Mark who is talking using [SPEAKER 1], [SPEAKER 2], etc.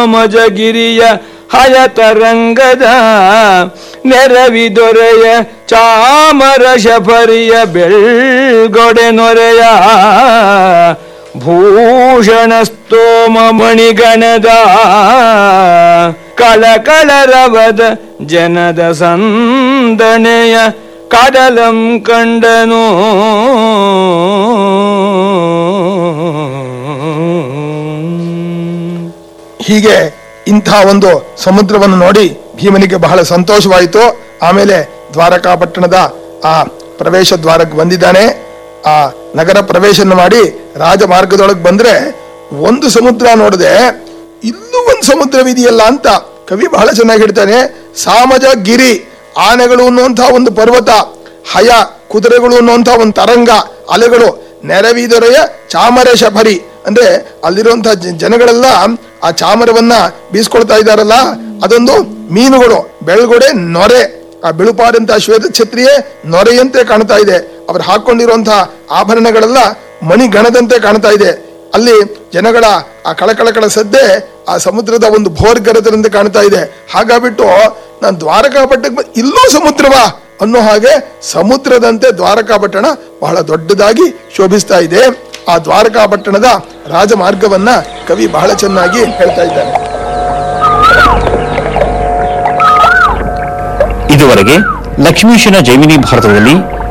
[SPEAKER 1] ಸಾಮಜಗಿರಿಯ ಹಯತರಂಗದ ನೆರವಿದೊರೆಯ ಚಾಮರ ಶಫರಿಯ ಬೆಳ್ಗೊಡೆ ನೊರೆಯ ಭೂಷಣ ಸ್ತೋಮ ಮಣಿಗಣದ ಕಳಕಳರವದ ಜನದ ಸಂದಣೆಯ ಕಡಲಂ ಕಂಡನು
[SPEAKER 2] ಹೀಗೆ ಇಂತಹ ಒಂದು ಸಮುದ್ರವನ್ನು ನೋಡಿ ಭೀಮನಿಗೆ ಬಹಳ ಸಂತೋಷವಾಯಿತು ಆಮೇಲೆ ದ್ವಾರಕಾ ಪಟ್ಟಣದ ಆ ಪ್ರವೇಶ ದ್ವಾರಕ್ಕೆ ಬಂದಿದ್ದಾನೆ ಆ ನಗರ ಪ್ರವೇಶನ ಮಾಡಿ ರಾಜಮಾರ್ಗದೊಳಗೆ ಬಂದ್ರೆ ಒಂದು ಸಮುದ್ರ ನೋಡದೆ ಇಲ್ಲೂ ಒಂದು ಸಮುದ್ರವಿದೆಯಲ್ಲ ಅಂತ ಕವಿ ಬಹಳ ಚೆನ್ನಾಗಿ ಹೇಳ್ತಾನೆ ಸಾಮಜ ಗಿರಿ ಆನೆಗಳು ಅನ್ನುವಂತಹ ಒಂದು ಪರ್ವತ ಹಯ ಕುದುರೆಗಳು ಅನ್ನುವಂತಹ ಒಂದು ತರಂಗ ಅಲೆಗಳು ನೆರವಿದೊರೆಯ ಚಾಮರ ಶಫರಿ ಅಂದ್ರೆ ಅಲ್ಲಿರುವಂತಹ ಜ- ಜನಗಳೆಲ್ಲ ಆ ಚಾಮರವನ್ನ ಬೀಸ್ಕೊಳ್ತಾ ಇದ್ದಾರಲ್ಲ ಅದೊಂದು ಮೀನುಗಳು ಬೆಳ್ಗೊಡೆ ನೊರೆ ಆ ಬಿಳುಪಾದಂತಹ ಶ್ವೇತ ಛತ್ರಿಯೇ ನೊರೆಯಂತೆ ಕಾಣ್ತಾ ಇದೆ ಅವ್ರು ಹಾಕೊಂಡಿರುವಂತಹ ಆಭರಣಗಳೆಲ್ಲ ಮಣಿಗಣದಂತೆ ಕಾಣ್ತಾ ಇದೆ ಅಲ್ಲಿ ಜನಗಳ ಆ ಕಳಕಳಕಳ ಸದ್ದೆ ಆ ಸಮುದ್ರದ ಒಂದು ಭೋರ್ಗರದಂತೆ ಕಾಣ್ತಾ ಇದೆ ಹಾಗಾಗ್ಬಿಟ್ಟು ನಾನು ದ್ವಾರಕಾಪಟ್ಟಕ್ಕೆ ಬ- ಇಲ್ಲೂ ಸಮುದ್ರವಾ ಅನ್ನೋ ಹಾಗೆ ಸಮುದ್ರದಂತೆ ದ್ವಾರಕಾಪಟ್ಟಣ ಬಹಳ ದೊಡ್ಡದಾಗಿ ಶೋಭಿಸ್ತಾ ಇದೆ ಆ ದ್ವಾರಕಾಪಟ್ಟಣದ ರಾಜಮಾರ್ಗವನ್ನ ಕವಿ ಬಹಳ ಚೆನ್ನಾಗಿ ಹೇಳ್ತಾ ಇದ್ದಾನೆ
[SPEAKER 3] ಇದುವರೆಗೆ ಲಕ್ಷ್ಮೀಶನ ಜೈಮಿನಿ ಭಾರತದಲ್ಲಿ